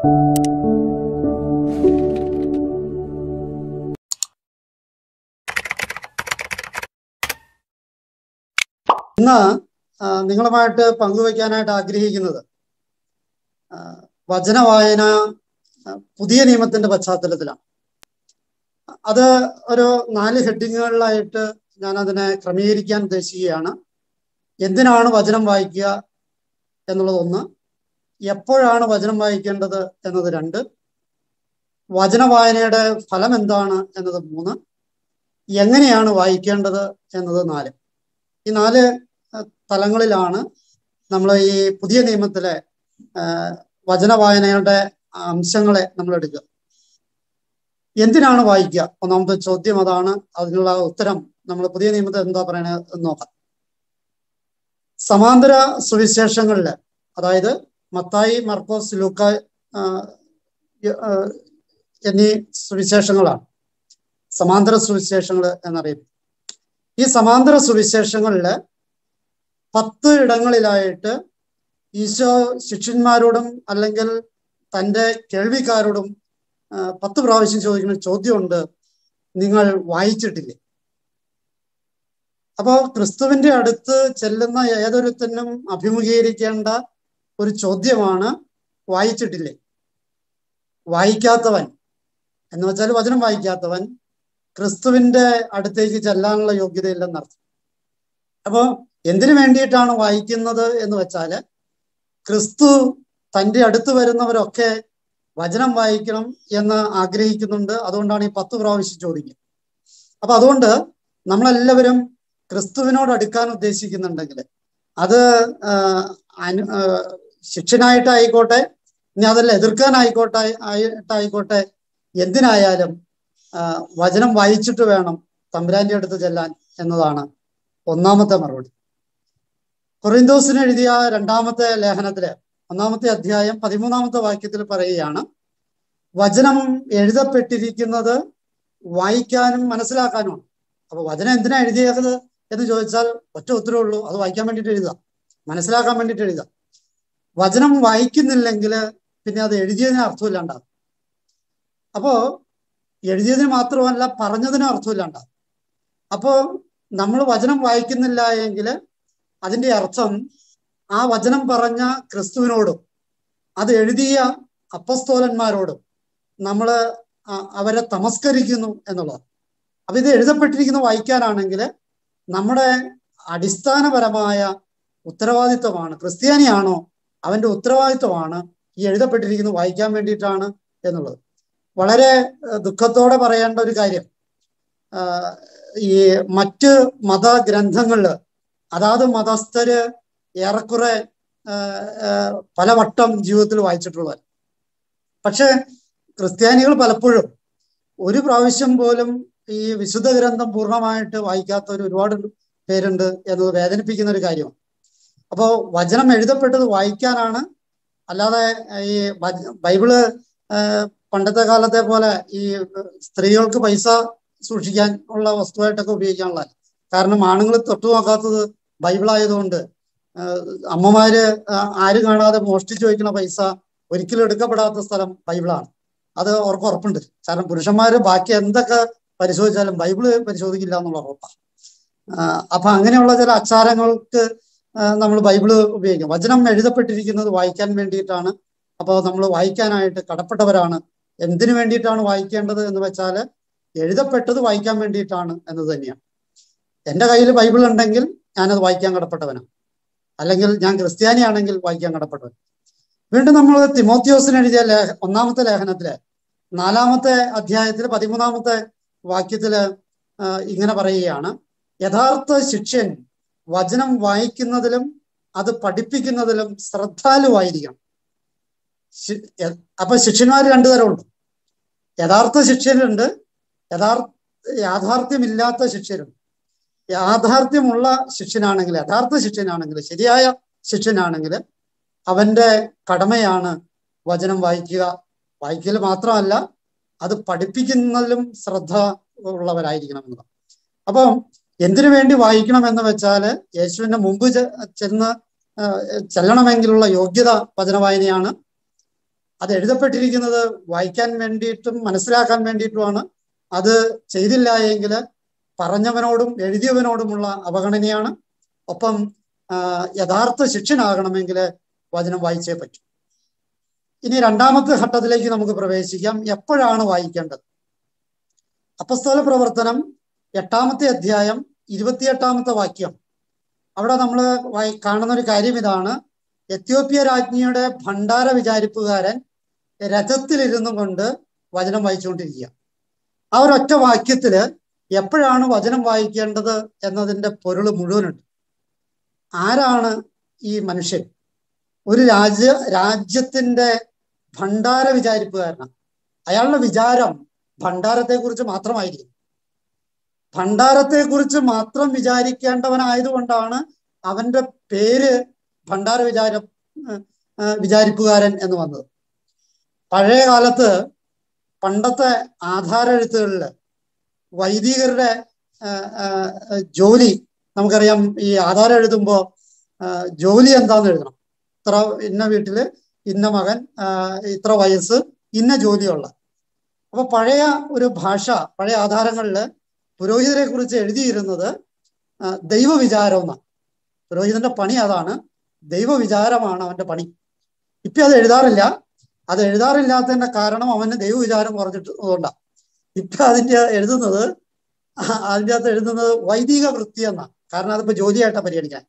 ഇന്ന് ആ, നിങ്ങളുമായിട്ട് പങ്കുവയ്ക്കാനായിട്ട് ആഗ്രഹിക്കുന്നത് ആ, വചനവായന ആ, പുതിയ നിയമത്തിന്റെ പശ്ചാത്തലത്തിലാണ് അത് ഒരു നാല് ഹെഡിങ്ങുകളിലായിട്ട് ഞാൻ അതിനെ ക്രമീകരിക്കാൻ ഉദ്ദേശിക്കുകയാണ് എന്തിനാണ് വചനം വായിക്കുക എന്നുള്ളത് ഒന്ന് എപ്പോഴാണ് വചനം വായിക്കേണ്ടത് എന്നത് രണ്ട് വചനവായനയുടെ ഫലം എന്താണ് എന്നത് മൂന്ന് എങ്ങനെയാണ് വായിക്കേണ്ടത് എന്നത് നാല് ഈ നാല് അഹ് തലങ്ങളിലാണ് നമ്മൾ ഈ പുതിയ നിയമത്തിലെ ആഹ് വചനവായനയുടെ അംശങ്ങളെ നമ്മൾ എടുക്കുക എന്തിനാണ് വായിക്കുക ഒന്നാമത്തെ ചോദ്യം അതാണ് അതിനുള്ള ഉത്തരം നമ്മൾ പുതിയ നിയമത്തിൽ എന്താ പറയണത് എന്ന് നോക്കാം സമാന്തര സുവിശേഷങ്ങളില് അതായത് മത്തായി മർക്കോസ് ലൂക്ക ആഹ് യ- ആഹ് എന്നീ സുവിശേഷങ്ങളാണ് സമാന്തര സുവിശേഷങ്ങൾ എന്നറിയും ഈ സമാന്തര സുവിശേഷങ്ങളില് പത്ത് ഇടങ്ങളിലായിട്ട് ഈശോ ശിഷ്യന്മാരോടും അല്ലെങ്കിൽ തൻ്റെ കേൾവിക്കാരോടും ആ, പത്ത് പ്രാവശ്യം ചോദിക്കുന്ന ചോദ്യമുണ്ട് നിങ്ങൾ വായിച്ചിട്ടില്ലേ അപ്പോ ക്രിസ്തുവിന്റെ അടുത്ത് ചെല്ലുന്ന ഏതൊരുത്തനും അഭിമുഖീകരിക്കേണ്ട ഒരു ചോദ്യമാണ് വായിച്ചിട്ടില്ലേ വായിക്കാത്തവൻ എന്ന് വെച്ചാൽ വചനം വായിക്കാത്തവൻ ക്രിസ്തുവിന്റെ അടുത്തേക്ക് ചെല്ലാനുള്ള യോഗ്യതയില്ലെന്നർത്ഥം അപ്പോ എന്തിനു വേണ്ടിയിട്ടാണ് വായിക്കുന്നത് എന്ന് വെച്ചാല് ക്രിസ്തു തന്റെ അടുത്ത് വരുന്നവരൊക്കെ വചനം വായിക്കണം എന്ന് ആഗ്രഹിക്കുന്നുണ്ട് അതുകൊണ്ടാണ് ഈ പത്ത് പ്രാവശ്യം ചോദിക്കുന്നത് അപ്പൊ അതുകൊണ്ട് നമ്മളെല്ലാവരും ക്രിസ്തുവിനോട് അടുക്കാൻ ഉദ്ദേശിക്കുന്നുണ്ടെങ്കിൽ അത് ആഹ് അനു ആഹ് ശിക്ഷനായിട്ടായിക്കോട്ടെ ഇനി അതല്ല എതിർക്കാനായിക്കോട്ടെ ആയിട്ടായിക്കോട്ടെ എന്തിനായാലും ആഹ് വചനം വായിച്ചിട്ട് വേണം തമ്പുരാന്റെ അടുത്ത് ചെല്ലാൻ എന്നതാണ് ഒന്നാമത്തെ മറുപടി കൊറിന്തോസിന് എഴുതിയ രണ്ടാമത്തെ ലേഖനത്തില് ഒന്നാമത്തെ അധ്യായം പതിമൂന്നാമത്തെ വാക്യത്തിൽ പറയുകയാണ് വചനം എഴുതപ്പെട്ടിരിക്കുന്നത് വായിക്കാനും മനസ്സിലാക്കാനുമാണ് അപ്പൊ വചനം എന്തിനാ എഴുതിയത് എന്ന് ചോദിച്ചാൽ ഒറ്റ ഉത്തരവേ ഉള്ളൂ അത് വായിക്കാൻ വേണ്ടിയിട്ട് എഴുതുക മനസ്സിലാക്കാൻ വേണ്ടിയിട്ട് എഴുതുക വചനം വായിക്കുന്നില്ലെങ്കിൽ പിന്നെ അത് എഴുതിയതിന് അർത്ഥമില്ലാണ്ടാകും അപ്പോ എഴുതിയതിന് മാത്രമല്ല പറഞ്ഞതിന് അർത്ഥമില്ലാണ്ടാകും അപ്പോ നമ്മൾ വചനം വായിക്കുന്നില്ല എങ്കിൽ അതിന്റെ അർത്ഥം ആ വചനം പറഞ്ഞ ക്രിസ്തുവിനോടും അത് എഴുതിയ അപ്പസ്തോലന്മാരോടും നമ്മൾ അവരെ തമസ്കരിക്കുന്നു എന്നുള്ളത് അപ്പൊ ഇത് എഴുതപ്പെട്ടിരിക്കുന്ന വായിക്കാനാണെങ്കിൽ നമ്മുടെ അടിസ്ഥാനപരമായ ഉത്തരവാദിത്വമാണ് ക്രിസ്ത്യാനിയാണോ അവന്റെ ഉത്തരവാദിത്വമാണ് ഈ എഴുതപ്പെട്ടിരിക്കുന്നത് വായിക്കാൻ വേണ്ടിയിട്ടാണ് എന്നുള്ളത് വളരെ ഏഹ്, ദുഃഖത്തോടെ പറയേണ്ട ഒരു കാര്യം ആഹ്, ഈ മറ്റ് മതഗ്രന്ഥങ്ങളില് അതാത് മതസ്ഥര് ഏറെക്കുറെ ആഹ്, ആഹ്, പലവട്ടം ജീവിതത്തിൽ വായിച്ചിട്ടുള്ളത് പക്ഷെ ക്രിസ്ത്യാനികൾ പലപ്പോഴും ഒരു പ്രാവശ്യം പോലും ഈ വിശുദ്ധ ഗ്രന്ഥം പൂർണ്ണമായിട്ട് വായിക്കാത്തവർ ഒരുപാട് പേരുണ്ട് എന്നത് വേദനിപ്പിക്കുന്ന ഒരു കാര്യമാണ് അപ്പോൾ വചനം എഴുതപ്പെട്ടത് വായിക്കാനാണ് അല്ലാതെ ഈ വച- ബൈബിള് ആഹ്, പണ്ടത്തെ കാലത്തെ പോലെ ഈ സ്ത്രീകൾക്ക് പൈസ സൂക്ഷിക്കാൻ ഉള്ള വസ്തുവായിട്ടൊക്കെ ഉപയോഗിക്കാനുള്ള കാരണം ആണുങ്ങൾ തൊട്ടു നോക്കാത്തത് ബൈബിൾ ആയതുകൊണ്ട് ആഹ്, അമ്മമാര് ആഹ്, ആരും കാണാതെ മോഷ്ടിച്ചു വയ്ക്കുന്ന പൈസ ഒരിക്കലും എടുക്കപ്പെടാത്ത സ്ഥലം ബൈബിളാണ് അത് അവർക്ക് ഉറപ്പുണ്ട് കാരണം പുരുഷന്മാര് ബാക്കി എന്തൊക്കെ പരിശോധിച്ചാലും ബൈബിള് പരിശോധിക്കില്ല എന്നുള്ള ഉറപ്പാണ് ആഹ് അപ്പൊ അങ്ങനെയുള്ള ചില അച്ചാരങ്ങൾക്ക് നമ്മൾ ബൈബിള് ഉപയോഗിക്കും വചനം എഴുതപ്പെട്ടിരിക്കുന്നത് വായിക്കാൻ വേണ്ടിയിട്ടാണ് അപ്പോൾ നമ്മൾ വായിക്കാനായിട്ട് കടപ്പെട്ടവരാണ് എന്തിനു വേണ്ടിയിട്ടാണ് വായിക്കേണ്ടത് എന്ന് വെച്ചാൽ എഴുതപ്പെട്ടത് വായിക്കാൻ വേണ്ടിയിട്ടാണ് എന്നത് തന്നെയാണ് എൻ്റെ കയ്യിൽ ബൈബിൾ ഉണ്ടെങ്കിൽ ഞാനത് വായിക്കാൻ കടപ്പെട്ടവനാണ് അല്ലെങ്കിൽ ഞാൻ ക്രിസ്ത്യാനിയാണെങ്കിൽ വായിക്കാൻ കടപ്പെട്ടവൻ വീണ്ടും നമ്മൾ തിമോത്യോസിന് എഴുതിയ ലേഖ ഒന്നാമത്തെ ലേഖനത്തിലെ നാലാമത്തെ അധ്യായത്തിൽ പതിമൂന്നാമത്തെ വാക്യത്തില് ആ, ഇങ്ങനെ പറയുകയാണ് യഥാർത്ഥ ശിഷ്യൻ വചനം വായിക്കുന്നതിലും അത് പഠിപ്പിക്കുന്നതിലും ശ്രദ്ധാലുവായിരിക്കണം ശി- യ- അപ്പൊ ശിഷ്യന്മാർ രണ്ടു തരമുണ്ട് യഥാർത്ഥ ശിഷ്യരുണ്ട് യഥാർത്ഥ യാഥാർത്ഥ്യമില്ലാത്ത ശിഷ്യരുണ്ട് യാഥാർത്ഥ്യമുള്ള ശിഷ്യനാണെങ്കിൽ യഥാർത്ഥ ശിഷ്യനാണെങ്കിൽ ശരിയായ ശിഷ്യനാണെങ്കിൽ അവന്റെ കടമയാണ് വചനം വായിക്കുക വായിക്കൽ മാത്രമല്ല അത് പഠിപ്പിക്കുന്നതിലും ശ്രദ്ധ ഉള്ളവരായിരിക്കണം എന്നതാണ് അപ്പം എന്തിനു വേണ്ടി വായിക്കണം എന്ന് വെച്ചാല് യേശുവിന്റെ മുമ്പ് ചെ- ചെന്ന് ആ, ചെല്ലണമെങ്കിലുള്ള യോഗ്യത വചന വായനയാണ് അത് എഴുതപ്പെട്ടിരിക്കുന്നത് വായിക്കാൻ വേണ്ടിയിട്ടും മനസ്സിലാക്കാൻ വേണ്ടിയിട്ടുമാണ് അത് ചെയ്തില്ല എങ്കിൽ പറഞ്ഞവനോടും എഴുതിയവനോടുമുള്ള അവഗണനയാണ് ഒപ്പം യഥാർത്ഥ ശിക്ഷനാകണമെങ്കിൽ വചനം വായിച്ചേ പറ്റൂ ഇനി രണ്ടാമത്തെ ഘട്ടത്തിലേക്ക് നമുക്ക് പ്രവേശിക്കാം എപ്പോഴാണ് വായിക്കേണ്ടത് അപ്പസ്തോല പ്രവർത്തനം എട്ടാമത്തെ അധ്യായം ഇരുപത്തിയെട്ടാമത്തെ വാക്യം അവിടെ നമ്മൾ കാണുന്ന ഒരു കാര്യം ഇതാണ് എത്യോപ്യ രാജ്ഞിയുടെ ഭണ്ഡാര വിചാരിപ്പുകാരൻ രഥത്തിലിരുന്നു കൊണ്ട് വചനം വായിച്ചുകൊണ്ടിരിക്കുക ആ ഒരൊറ്റ വാക്യത്തില് എപ്പോഴാണ് വചനം വായിക്കേണ്ടത് എന്നതിന്റെ പൊരുൾ മുഴുവനുണ്ട് ആരാണ് ഈ മനുഷ്യൻ ഒരു രാജ്യ രാജ്യത്തിന്റെ ഭണ്ഡാര വിചാരിപ്പുകാരനാണ് അയാളുടെ വിചാരം ഭണ്ഡാരത്തെ കുറിച്ച് മാത്രമായിരിക്കും ഭണ്ഡാരത്തെ കുറിച്ച് മാത്രം വിചാരിക്കേണ്ടവനായതുകൊണ്ടാണ് അവന്റെ പേര് ഭണ്ഡാര വിചാര വിചാരിപ്പുകാരൻ എന്ന് വന്നത് പഴയ കാലത്ത് പണ്ടത്തെ ആധാര എഴുത്തുകളിൽ വൈദികരുടെ ജോലി നമുക്കറിയാം ഈ ആധാരം എഴുതുമ്പോൾ ജോലി എന്താന്ന് എഴുതണം ഇത്ര ഇന്ന വീട്ടില് ഇന്ന മകൻ ഇത്ര വയസ്സ് ഇന്ന ജോലിയുള്ള അപ്പൊ പഴയ ഒരു ഭാഷ പഴയ ആധാരങ്ങളിൽ പുരോഹിതരെ കുറിച്ച് എഴുതിയിരുന്നത് ദൈവവിചാരം എന്നാണ് പുരോഹിതന്റെ പണി അതാണ് ദൈവവിചാരമാണ് അവന്റെ പണി ഇപ്പൊ അത് എഴുതാറില്ല അത് എഴുതാറില്ലാത്തതിന്റെ കാരണം അവന് ദൈവവിചാരം കുറഞ്ഞിട്ട് കൊണ്ടാണ് ഇപ്പൊ അതിന്റെ എഴുതുന്നത് അതിൻ്റെ അകത്ത് എഴുതുന്നത് വൈദിക വൃത്തി എന്നാണ് കാരണം അതിപ്പോ ജോലിയായിട്ടാണ് പരിഗണിക്കാൻ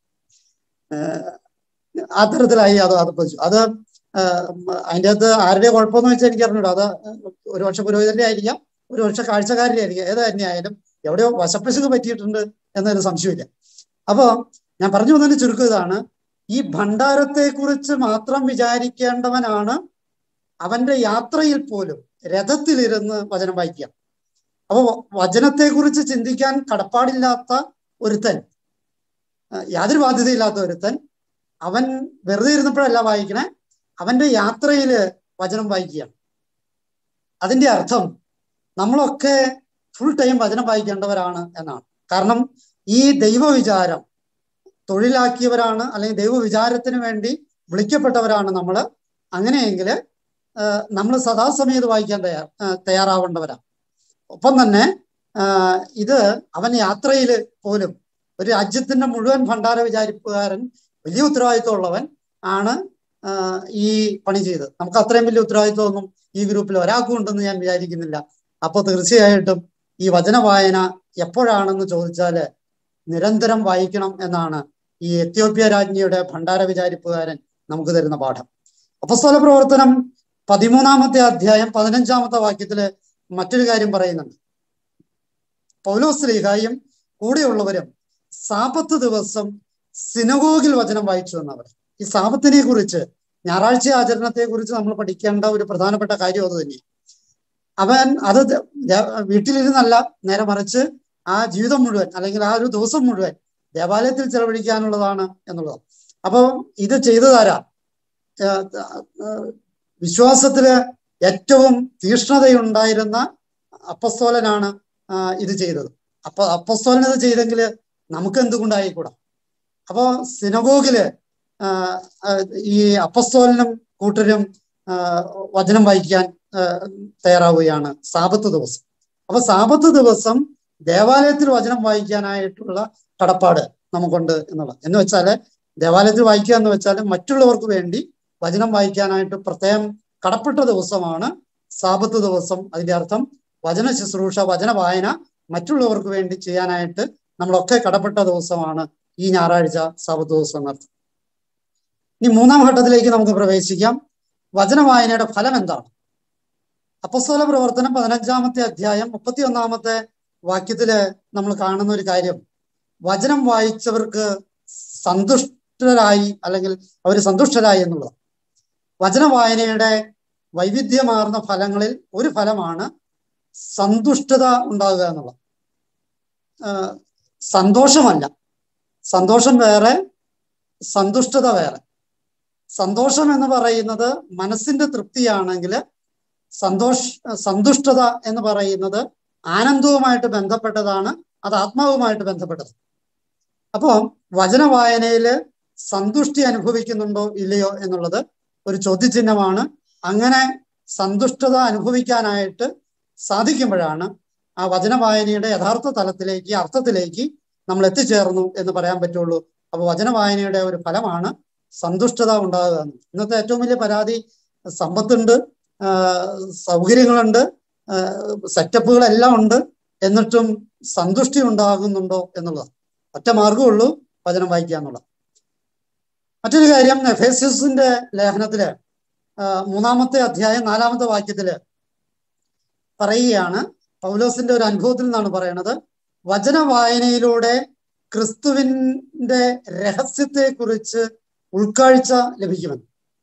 ആ തരത്തിലായി അത് അത് അത് അതിൻ്റെ അകത്ത് ആരുടെ കുഴപ്പമെന്ന് വെച്ചാൽ എനിക്ക് അറിഞ്ഞൂടാ അത് ഒരു വർഷം പുരോഹിതന്റെ ആയിരിക്കാം ഒരു വർഷം കാഴ്ചക്കാരുടെ ആയിരിക്കാം ഏത് തന്നെ ആയാലും എവിടെയോ വശപ്പശക്ക് പറ്റിയിട്ടുണ്ട് എന്നൊരു സംശയമില്ല അപ്പോ ഞാൻ പറഞ്ഞു വന്നതിന് ചുരുക്കം ഇതാണ് ഈ ഭണ്ഡാരത്തെ കുറിച്ച് മാത്രം വിചാരിക്കേണ്ടവനാണ് അവന്റെ യാത്രയിൽ പോലും രഥത്തിലിരുന്ന് വചനം വായിക്കുക അപ്പൊ വചനത്തെ കുറിച്ച് ചിന്തിക്കാൻ കടപ്പാടില്ലാത്ത ഒരുത്തൻ യാതൊരു ബാധ്യതയില്ലാത്ത ഒരുത്തൻ അവൻ വെറുതെ ഇരുന്നപ്പോഴല്ല വായിക്കണേ അവന്റെ യാത്രയില് വചനം വായിക്കുകയാണ് അതിന്റെ അർത്ഥം നമ്മളൊക്കെ ഫുൾ ടൈം വചനം വായിക്കേണ്ടവരാണ് എന്നാണ് കാരണം ഈ ദൈവവിചാരം തൊഴിലാക്കിയവരാണ് അല്ലെങ്കിൽ ദൈവവിചാരത്തിന് വേണ്ടി വിളിക്കപ്പെട്ടവരാണ് നമ്മൾ അങ്ങനെയെങ്കിൽ നമ്മൾ സദാസമയത്ത് വായിക്കാൻ തയ്യാർ തയ്യാറാവേണ്ടവരാണ് ഒപ്പം തന്നെ ഇത് അവൻ യാത്രയിൽ പോലും ഒരു രാജ്യത്തിന്റെ മുഴുവൻ ഭണ്ഡാര വിചാരിപ്പുകാരൻ വലിയ ഉത്തരവാദിത്വമുള്ളവൻ ആണ് ഈ പണി ചെയ്തത് നമുക്ക് അത്രയും വലിയ ഉത്തരവാദിത്വമൊന്നും ഈ ഗ്രൂപ്പിൽ ഒരാൾക്കും ഉണ്ടെന്ന് ഞാൻ വിചാരിക്കുന്നില്ല അപ്പോൾ തീർച്ചയായിട്ടും ഈ വചന വായന എപ്പോഴാണെന്ന് ചോദിച്ചാല് നിരന്തരം വായിക്കണം എന്നാണ് ഈ എത്യോപ്യ രാജ്ഞിയുടെ ഭണ്ഡാര വിചാരിപ്പുകാരൻ നമുക്ക് തരുന്ന പാഠം അപ്പസ്തല പ്രവർത്തനം പതിമൂന്നാമത്തെ അധ്യായം പതിനഞ്ചാമത്തെ വാക്യത്തില് മറ്റൊരു കാര്യം പറയുന്നുണ്ട് പൗലോസ് ലീഹായും കൂടെയുള്ളവരും സാപത്ത് ദിവസം സിനഗോഗിൽ വചനം വായിച്ചു എന്നവർ ഈ സാപത്തിനെ കുറിച്ച് ഞായറാഴ്ച ആചരണത്തെ കുറിച്ച് നമ്മൾ പഠിക്കേണ്ട ഒരു പ്രധാനപ്പെട്ട കാര്യം അത് തന്നെയാണ് അവൻ അത് വീട്ടിലിരുന്നല്ല നേരെ മറിച്ച് ആ ജീവിതം മുഴുവൻ അല്ലെങ്കിൽ ആ ഒരു ദിവസം മുഴുവൻ ദേവാലയത്തിൽ ചെലവഴിക്കാനുള്ളതാണ് എന്നുള്ളത് അപ്പോൾ ഇത് ചെയ്തതാരാ വിശ്വാസത്തില് ഏറ്റവും തീഷ്ണതയുണ്ടായിരുന്ന അപ്പസ്തോലനാണ് ഇത് ചെയ്തത് അപ്പൊ അപ്പസ്തോലൻ ഇത് ചെയ്തെങ്കിൽ നമുക്ക് എന്തുകൊണ്ടായിക്കൂടാ അപ്പോ സിനഗോഗില് ഈ അപ്പസ്തോലനും കൂട്ടരും വചനം വായിക്കാൻ തയ്യാറാവുകയാണ് സാപത്ത് ദിവസം അപ്പൊ സാപത്ത് ദിവസം ദേവാലയത്തിൽ വചനം വായിക്കാനായിട്ടുള്ള കടപ്പാട് നമുക്കുണ്ട് എന്നുള്ളത് എന്ന് വെച്ചാല് ദേവാലയത്തിൽ വായിക്കുക എന്ന് വെച്ചാൽ മറ്റുള്ളവർക്ക് വേണ്ടി വചനം വായിക്കാനായിട്ട് പ്രത്യേകം കടപ്പെട്ട ദിവസമാണ് സാപത്ത് ദിവസം അതിന്റെ അർത്ഥം വചന ശുശ്രൂഷ വചന വായന മറ്റുള്ളവർക്ക് വേണ്ടി ചെയ്യാനായിട്ട് നമ്മളൊക്കെ കടപ്പെട്ട ദിവസമാണ് ഈ ഞായറാഴ്ച സാപത്ത് ദിവസം എന്നർത്ഥം ഇനി മൂന്നാം ഘട്ടത്തിലേക്ക് നമുക്ക് പ്രവേശിക്കാം വചന വായനയുടെ ഫലം എന്താണ് അപ്പസ്തോല പ്രവർത്തനം പതിനഞ്ചാമത്തെ അധ്യായം മുപ്പത്തി ഒന്നാമത്തെ വാക്യത്തില് നമ്മൾ കാണുന്ന ഒരു കാര്യം വചനം വായിച്ചവർക്ക് സന്തുഷ്ടരായി അല്ലെങ്കിൽ അവർ സന്തുഷ്ടരായി എന്നുള്ളത് വചന വായനയുടെ വൈവിധ്യമാർന്ന ഫലങ്ങളിൽ ഒരു ഫലമാണ് സന്തുഷ്ടത ഉണ്ടാകുക എന്നുള്ളത് സന്തോഷമല്ല സന്തോഷം വേറെ സന്തുഷ്ടത വേറെ സന്തോഷം എന്ന് പറയുന്നത് മനസ്സിന്റെ തൃപ്തിയാണെങ്കിൽ സന്തോഷ സന്തുഷ്ടത എന്ന് പറയുന്നത് ആനന്ദവുമായിട്ട് ബന്ധപ്പെട്ടതാണ് അത് ആത്മാവുമായിട്ട് ബന്ധപ്പെട്ടത് അപ്പോൾ വചന വായനയിൽ സന്തുഷ്ടി അനുഭവിക്കുന്നുണ്ടോ ഇല്ലയോ എന്നുള്ളത് ഒരു ചോദ്യചിഹ്നമാണ് അങ്ങനെ സന്തുഷ്ടത അനുഭവിക്കാനായിട്ട് സാധിക്കുമ്പോഴാണ് ആ വചന വായനയുടെ യഥാർത്ഥ തലത്തിലേക്ക് അർത്ഥത്തിലേക്ക് നമ്മൾ എത്തിച്ചേർന്നു എന്ന് പറയാൻ പറ്റുള്ളൂ അപ്പൊ വചന വായനയുടെ ഒരു ഫലമാണ് സന്തുഷ്ടത ഉണ്ടാകുക എന്ന്. ഇന്നത്തെ ഏറ്റവും വലിയ പരാതി സമ്പത്തുണ്ട് ആ, സൗകര്യങ്ങളുണ്ട് ആ, സെറ്റപ്പുകളെല്ലാം ഉണ്ട് എന്നിട്ടും സന്തുഷ്ടി ഉണ്ടാകുന്നുണ്ടോ എന്നുള്ളത് ഒറ്റ മാർഗമുള്ളൂ വചനം വായിക്കുക എന്നുള്ളത് മറ്റൊരു കാര്യം എഫേസ്യസിന്റെ ലേഖനത്തില് ആ, മൂന്നാമത്തെ അധ്യായം നാലാമത്തെ വാക്യത്തില് പറയുകയാണ് പൗലോസിന്റെ ഒരു അനുഭവത്തിൽ നിന്നാണ് പറയണത് വചന വായനയിലൂടെ ക്രിസ്തുവിന്റെ രഹസ്യത്തെ കുറിച്ച് ഉൾക്കാഴ്ച ലഭിക്കുമെന്ന്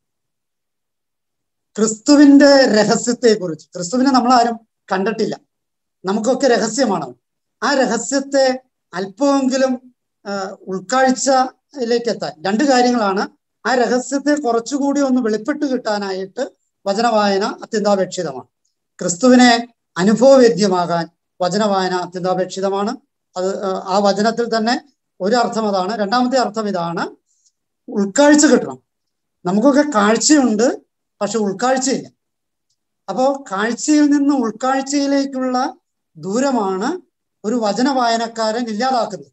ക്രിസ്തുവിന്റെ രഹസ്യത്തെ കുറിച്ച് ക്രിസ്തുവിനെ നമ്മൾ ആരും കണ്ടിട്ടില്ല നമുക്കൊക്കെ രഹസ്യമാണ് ആ രഹസ്യത്തെ അല്പമെങ്കിലും ആ, ഉൾക്കാഴ്ചയിലേക്ക് എത്താൻ രണ്ട് കാര്യങ്ങളാണ് ആ രഹസ്യത്തെ കുറച്ചുകൂടി ഒന്ന് വെളിപ്പെട്ട് കിട്ടാനായിട്ട് വചനവായന അത്യന്താപേക്ഷിതമാണ് ക്രിസ്തുവിനെ അനുഭവവേദ്യമാകാൻ വചനവായന അത്യന്താപേക്ഷിതമാണ് അത് ആ, ആ വചനത്തിൽ തന്നെ ഒരു അർത്ഥം അതാണ് രണ്ടാമത്തെ അർത്ഥം ഇതാണ് ഉൾക്കാഴ്ച കിട്ടണം നമുക്കൊക്കെ കാഴ്ചയുണ്ട് പക്ഷെ ഉൾക്കാഴ്ചയില്ല അപ്പോ കാഴ്ചയിൽ നിന്ന് ഉൾക്കാഴ്ചയിലേക്കുള്ള ദൂരമാണ് ഒരു വചന വായനക്കാരൻ ഇല്ലാതാക്കുന്നത്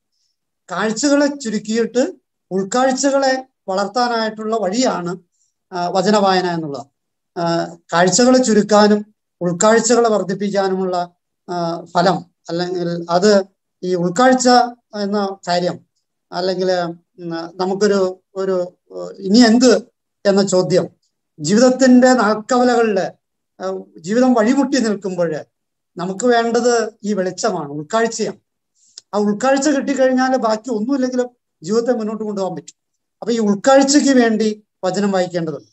കാഴ്ചകളെ ചുരുക്കിയിട്ട് ഉൾക്കാഴ്ചകളെ വളർത്താനായിട്ടുള്ള വഴിയാണ് ആ, വചന വായന എന്നുള്ളത് ആ, കാഴ്ചകളെ ചുരുക്കാനും ഉൾക്കാഴ്ചകളെ വർദ്ധിപ്പിക്കാനുമുള്ള ആ, ഫലം അല്ലെങ്കിൽ അത് ഈ ഉൾക്കാഴ്ച എന്ന കാര്യം അല്ലെങ്കിൽ നമുക്കൊരു ഒരു ഏഹ്, ഇനി എന്ത് എന്ന ചോദ്യം ജീവിതത്തിന്റെ നാൽക്കവലകളില് ഏഹ്, ജീവിതം വഴിമുട്ടി നിൽക്കുമ്പോൾ നമുക്ക് വേണ്ടത് ഈ വെളിച്ചമാണ് ഉൾക്കാഴ്ചയാണ് ആ ഉൾക്കാഴ്ച കിട്ടിക്കഴിഞ്ഞാൽ ബാക്കി ഒന്നുമില്ലെങ്കിലും ജീവിതത്തെ മുന്നോട്ട് കൊണ്ടുപോകാൻ പറ്റും അപ്പൊ ഈ ഉൾക്കാഴ്ചയ്ക്ക് വേണ്ടി വചനം വായിക്കേണ്ടതുണ്ട്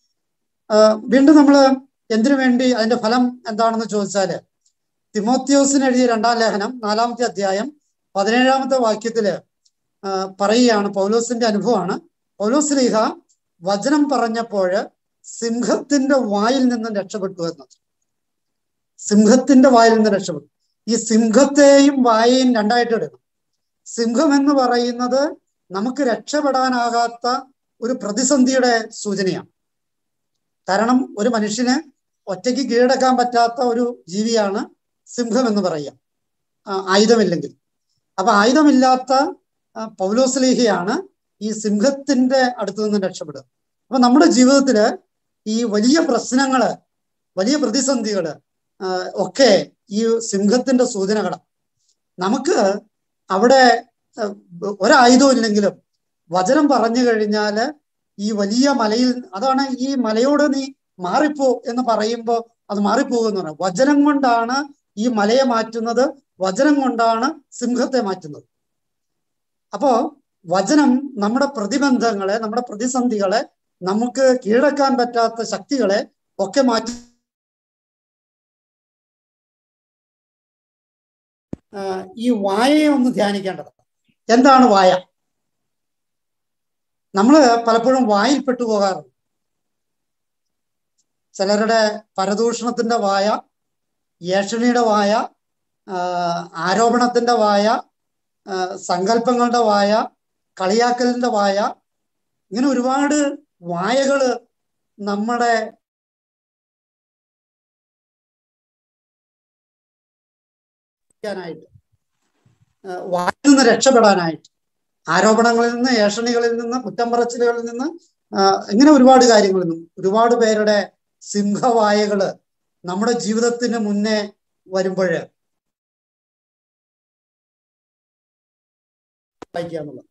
ആഹ് വീണ്ടും നമ്മൾ എന്തിനു വേണ്ടി അതിന്റെ ഫലം എന്താണെന്ന് ചോദിച്ചാല് തിമോത്യോസിന് എഴുതിയ രണ്ടാം ലേഖനം നാലാമത്തെ അധ്യായം പതിനേഴാമത്തെ വാക്യത്തില് ആഹ് പറയുകയാണ് പൗലോസിന്റെ അനുഭവമാണ് പൗലോസ് ലീഹ വചനം പറഞ്ഞപ്പോഴ് സിംഹത്തിന്റെ വായിൽ നിന്നും രക്ഷപ്പെട്ടു എന്നത് സിംഹത്തിന്റെ വായിൽ നിന്ന് രക്ഷപ്പെട്ടു ഈ സിംഹത്തെയും വായയും രണ്ടായിട്ട് എടുക്കണം സിംഹം എന്ന് പറയുന്നത് നമുക്ക് രക്ഷപ്പെടാനാകാത്ത ഒരു പ്രതിസന്ധിയുടെ സൂചനയാണ് കാരണം ഒരു മനുഷ്യന് ഒറ്റയ്ക്ക് കീഴടക്കാൻ പറ്റാത്ത ഒരു ജീവിയാണ് സിംഹം എന്ന് പറയുക ആ, ആയുധമില്ലെങ്കിൽ അപ്പൊ ആയുധമില്ലാത്ത ആ, പൗലോസ്ലീഹയാണ് ഈ സിംഹത്തിന്റെ അടുത്ത് നിന്ന് രക്ഷപ്പെടുക അപ്പൊ നമ്മുടെ ജീവിതത്തില് ഈ വലിയ പ്രശ്നങ്ങള് വലിയ പ്രതിസന്ധികള് ആ, ഒക്കെ ഈ സിംഹത്തിന്റെ സൂചനകളാണ് നമുക്ക് അവിടെ ആ, ഒരായുധവും ഇല്ലെങ്കിലും വചനം പറഞ്ഞു കഴിഞ്ഞാല് ഈ വലിയ മലയിൽ അതാണ് ഈ മലയോട് നീ മാറിപ്പോ എന്ന് പറയുമ്പോൾ അത് മാറിപ്പോകുമെന്ന് പറയാം വചനം കൊണ്ടാണ് ഈ മലയെ മാറ്റുന്നത് വചനം കൊണ്ടാണ് സിംഹത്തെ മാറ്റുന്നത് അപ്പോ വചനം നമ്മുടെ പ്രതിബന്ധങ്ങളെ നമ്മുടെ പ്രതിസന്ധികളെ നമുക്ക് കീഴടക്കാൻ പറ്റാത്ത ശക്തികളെ ഒക്കെ മാറ്റി ആ, ഈ വായയെ ഒന്ന് ധ്യാനിക്കേണ്ടത് എന്താണ് വായ നമ്മൾ പലപ്പോഴും വായിൽപ്പെട്ടു പോകാറുണ്ട് ചിലരുടെ പരദൂഷണത്തിന്റെ വായ ഏഷണിയുടെ വായ ആ, ആരോപണത്തിന്റെ വായ ആ, സങ്കല്പങ്ങളുടെ വായ കളിയാക്കലിന്റെ വായ ഇങ്ങനെ ഒരുപാട് വായകള് നമ്മുടെ ായിട്ട് വായിൽ നിന്ന് രക്ഷപ്പെടാനായിട്ട് ആരോപണങ്ങളിൽ നിന്ന് ഏഷണികളിൽ നിന്ന് കുറ്റം പറച്ചിലുകളിൽ നിന്ന് ആ, ഇങ്ങനെ ഒരുപാട് കാര്യങ്ങളിൽ നിന്നും ഒരുപാട് പേരുടെ സിംഹവായകള് നമ്മുടെ ജീവിതത്തിന് മുന്നേ വരുമ്പോൾ വായിക്കുക എന്നുള്ളത്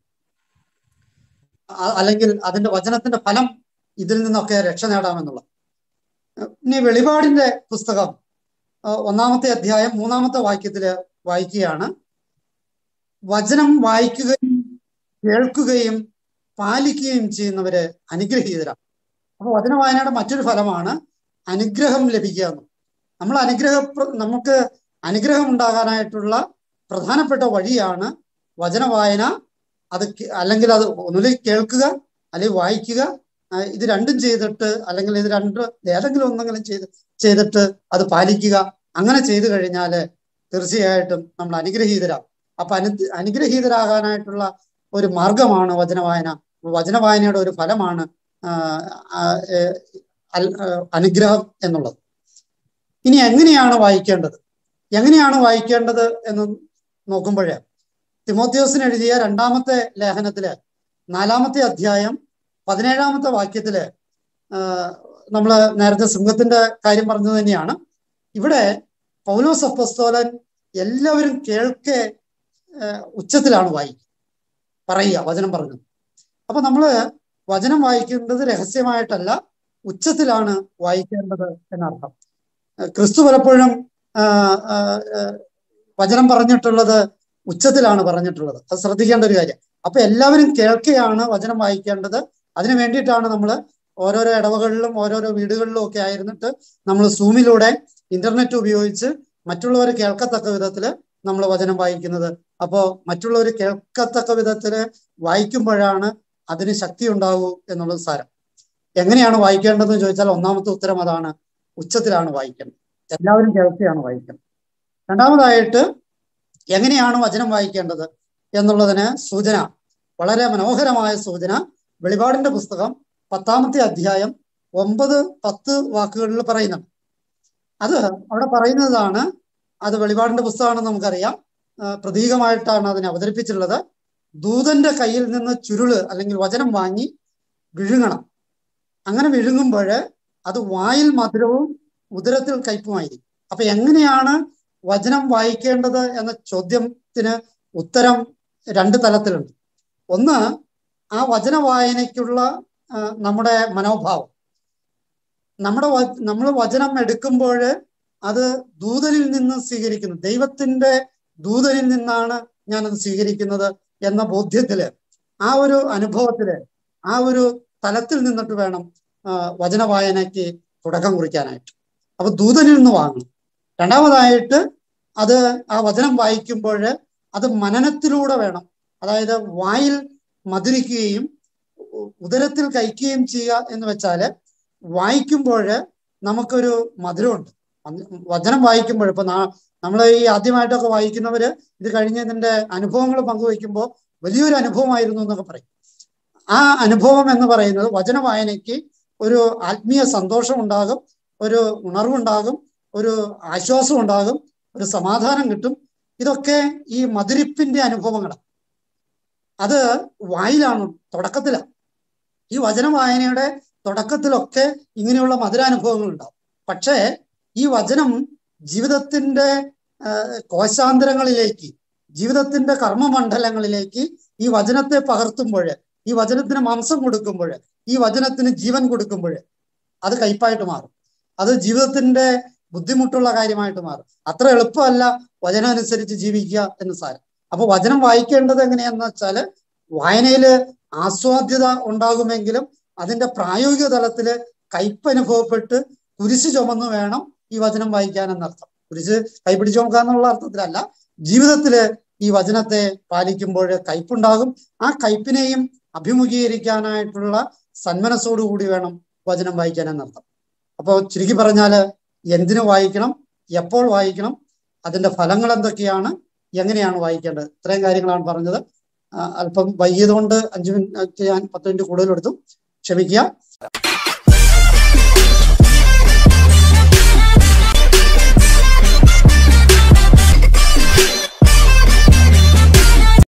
ആ- അല്ലെങ്കിൽ അതിന്റെ വചനത്തിന്റെ ഫലം ഇതിൽ നിന്നൊക്കെ രക്ഷ നേടാമെന്നുള്ളത് ഇനി വെളിപാടിന്റെ പുസ്തകം ആ, ഒന്നാമത്തെ അധ്യായം മൂന്നാമത്തെ വാക്യത്തില് വായിക്കുകയാണ് വചനം വായിക്കുകയും കേൾക്കുകയും പാലിക്കുകയും ചെയ്യുന്നവര് അനുഗ്രഹീതരാണ് അപ്പൊ വചന വായനയുടെ മറ്റൊരു ഫലമാണ് അനുഗ്രഹം ലഭിക്കുക എന്ന് നമ്മൾ അനുഗ്രഹ നമുക്ക് അനുഗ്രഹം ഉണ്ടാകാനായിട്ടുള്ള പ്രധാനപ്പെട്ട വഴിയാണ് വചന വായന അത് കേ- അല്ലെങ്കിൽ അത് ഒന്നുകിൽ കേൾക്കുക അല്ലെങ്കിൽ വായിക്കുക ആ, ഇത് രണ്ടും ചെയ്തിട്ട് അല്ലെങ്കിൽ ഇത് രണ്ട് ഏതെങ്കിലും ഒന്നെങ്കിലും ചെയ്ത് ചെയ്തിട്ട് അത് പാലിക്കുക അങ്ങനെ ചെയ്തു കഴിഞ്ഞാല് തീർച്ചയായിട്ടും നമ്മൾ അനുഗ്രഹീതരാകും അപ്പൊ അനു അനുഗ്രഹീതരാകാനായിട്ടുള്ള ഒരു മാർഗമാണ് വചനവായന വചനവായനയുടെ ഒരു ഫലമാണ് ആ, ആ, ഏ, അൽ- ആ, അനുഗ്രഹം എന്നുള്ളത് ഇനി എങ്ങനെയാണ് വായിക്കേണ്ടത് എങ്ങനെയാണ് വായിക്കേണ്ടത് എന്ന് നോക്കുമ്പോഴേ തിമോത്യോസിന് എഴുതിയ രണ്ടാമത്തെ ലേഖനത്തില് നാലാമത്തെ അധ്യായം പതിനേഴാമത്തെ വാക്യത്തില് നമ്മൾ നേരത്തെ സിംഹത്തിന്റെ കാര്യം പറഞ്ഞത് തന്നെയാണ് ഇവിടെ പൗലോസ് അപ്പസ്തോലൻ എല്ലാവരും കേൾക്കെ ആ, ഉച്ചത്തിലാണ് വായിക്കുക പറയുക വചനം പറഞ്ഞു അപ്പൊ നമ്മള് വചനം വായിക്കേണ്ടത് രഹസ്യമായിട്ടല്ല ഉച്ചത്തിലാണ് വായിക്കേണ്ടത് എന്നർത്ഥം ആ, ക്രിസ്തു പലപ്പോഴും ആ, ആ, ആ, വചനം പറഞ്ഞിട്ടുള്ളത് ഉച്ചത്തിലാണ് പറഞ്ഞിട്ടുള്ളത് അത് ശ്രദ്ധിക്കേണ്ട ഒരു കാര്യം അപ്പൊ എല്ലാവരും കേൾക്കെയാണ് വചനം വായിക്കേണ്ടത് അതിനു വേണ്ടിയിട്ടാണ് നമ്മൾ ഓരോരോ ഇടവകളിലും ഓരോരോ വീടുകളിലും ഒക്കെ ആയിരുന്നിട്ട് നമ്മൾ സൂമിലൂടെ ഇന്റർനെറ്റ് ഉപയോഗിച്ച് മറ്റുള്ളവർ കേൾക്കത്തക്ക വിധത്തില് നമ്മൾ വചനം വായിക്കുന്നത് അപ്പോ മറ്റുള്ളവർ കേൾക്കത്തക്ക വിധത്തില് വായിക്കുമ്പോഴാണ് അതിന് ശക്തി ഉണ്ടാകൂ എന്നുള്ളത് സാരം എങ്ങനെയാണ് വായിക്കേണ്ടതെന്ന് ചോദിച്ചാൽ ഒന്നാമത്തെ ഉത്തരം അതാണ് ഉച്ചത്തിലാണ് വായിക്കേണ്ടത് എല്ലാവരും കേൾക്കുകയാണ് വായിക്കുന്നത് രണ്ടാമതായിട്ട് എങ്ങനെയാണ് വചനം വായിക്കേണ്ടത് എന്നുള്ളതിന് സൂചന വളരെ മനോഹരമായ സൂചന വെളിപാടിന്റെ പുസ്തകം പത്താമത്തെ അധ്യായം ഒമ്പത് പത്ത് വാക്കുകളിൽ പറയുന്നുണ്ട് അത് അവിടെ പറയുന്നതാണ് അത് വെളിപാടിന്റെ പുസ്തകമാണെന്ന് നമുക്കറിയാം ആ, പ്രതീകമായിട്ടാണ് അതിനെ അവതരിപ്പിച്ചിട്ടുള്ളത് ദൂതന്റെ കയ്യിൽ നിന്ന് ചുരുള് അല്ലെങ്കിൽ വചനം വാങ്ങി വിഴുങ്ങണം അങ്ങനെ വിഴുങ്ങുമ്പോൾ അത് വായിൽ മധുരവും ഉദരത്തിൽ കയ്പുമായിരിക്കും അപ്പൊ എങ്ങനെയാണ് വചനം വായിക്കേണ്ടത് എന്ന ചോദ്യത്തിന് ഉത്തരം രണ്ട് തലത്തിലുണ്ട് ഒന്ന് ആ വചന വായനയ്ക്കുള്ള ആ, നമ്മുടെ മനോഭാവം നമ്മുടെ നമ്മൾ വചനം എടുക്കുമ്പോൾ അത് ദൂതനിൽ നിന്ന് സ്വീകരിക്കുന്നു ദൈവത്തിന്റെ ദൂതനിൽ നിന്നാണ് ഞാനത് സ്വീകരിക്കുന്നത് എന്ന ബോധ്യത്തില് ആ ഒരു അനുഭവത്തില് ആ ഒരു തലത്തിൽ നിന്നിട്ട് വേണം ആ, വചന വായനയ്ക്ക് തുടക്കം കുറിക്കാനായിട്ട് അപ്പൊ ദൂതനിൽ നിന്ന് വാങ്ങണം രണ്ടാമതായിട്ട് അത് ആ വചനം വായിക്കുമ്പോൾ അത് മനനത്തിലൂടെ വേണം അതായത് വായിൽ മധുരിക്കുകയും ഉ- ഉദരത്തിൽ കഴിക്കുകയും ചെയ്യുക എന്ന് വെച്ചാല് വായിക്കുമ്പോൾ നമുക്കൊരു മധുരമുണ്ട് വ- വചനം വായിക്കുമ്പോൾ ഇപ്പൊ നമ്മൾ ഈ ആദ്യമായിട്ടൊക്കെ വായിക്കുന്നവര് ഇത് കഴിഞ്ഞതിന്റെ അനുഭവങ്ങൾ പങ്കുവയ്ക്കുമ്പോൾ വലിയൊരു അനുഭവമായിരുന്നു എന്നൊക്കെ പറയും ആ അനുഭവം എന്ന് പറയുന്നത് വചന വായനയ്ക്ക് ഒരു ആത്മീയ സന്തോഷം ഉണ്ടാകും ഒരു ഉണർവുണ്ടാകും ഒരു ആശ്വാസം ഉണ്ടാകും ഒരു സമാധാനം കിട്ടും ഇതൊക്കെ ഈ മധുരിപ്പിന്റെ അനുഭവങ്ങളാണ് അത് വായിലാണ് തുടക്കത്തിലാണ് ഈ വചന വായനയുടെ തുടക്കത്തിലൊക്കെ ഇങ്ങനെയുള്ള മധുരാനുഭവങ്ങൾ ഉണ്ടാവും പക്ഷേ ഈ വചനം ജീവിതത്തിന്റെ ആ, കോശാന്തരങ്ങളിലേക്ക് ജീവിതത്തിന്റെ കർമ്മമണ്ഡലങ്ങളിലേക്ക് ഈ വചനത്തെ പകർത്തുമ്പോൾ ഈ വചനത്തിന് മാംസം കൊടുക്കുമ്പോൾ ഈ വചനത്തിന് ജീവൻ കൊടുക്കുമ്പോൾ അത് കയ്പായിട്ട് മാറും അത് ജീവിതത്തിന്റെ ബുദ്ധിമുട്ടുള്ള കാര്യമായിട്ട് മാറും അത്ര എളുപ്പമല്ല വചനം അനുസരിച്ച് ജീവിക്കുക എന്ന് സാരം അപ്പൊ വചനം വായിക്കേണ്ടത് എങ്ങനെയാന്ന് വെച്ചാല് വായനയില് ആസ്വാദ്യത ഉണ്ടാകുമെങ്കിലും അതിന്റെ പ്രായോഗിക തലത്തില് കയ്പ് അനുഭവപ്പെട്ട് കുരിശ് ചുമന്നു വേണം ഈ വചനം വായിക്കാൻ എന്നർത്ഥം കുരിശ് കൈപിടിച്ച് നോക്കാന്നുള്ള അർത്ഥത്തിലല്ല ജീവിതത്തില് ഈ വചനത്തെ പാലിക്കുമ്പോൾ കയ്പുണ്ടാകും ആ കയ്പിനെയും അഭിമുഖീകരിക്കാനായിട്ടുള്ള സന്മനസ്സോടുകൂടി വേണം വചനം വായിക്കാൻ എന്നർത്ഥം അപ്പോൾ ചുരുക്കി പറഞ്ഞാല് എന്തിനു വായിക്കണം എപ്പോൾ വായിക്കണം അതിന്റെ ഫലങ്ങൾ എന്തൊക്കെയാണ് എങ്ങനെയാണ് വായിക്കേണ്ടത് ഇത്രയും കാര്യങ്ങളാണ് പറഞ്ഞത് ആ, അല്പം വൈകിയതുകൊണ്ട് അഞ്ചു മിനിറ്റ് ഞാൻ പത്ത് മിനിറ്റ് കൂടുതൽ എടുത്തു ക്ഷമിക്കുക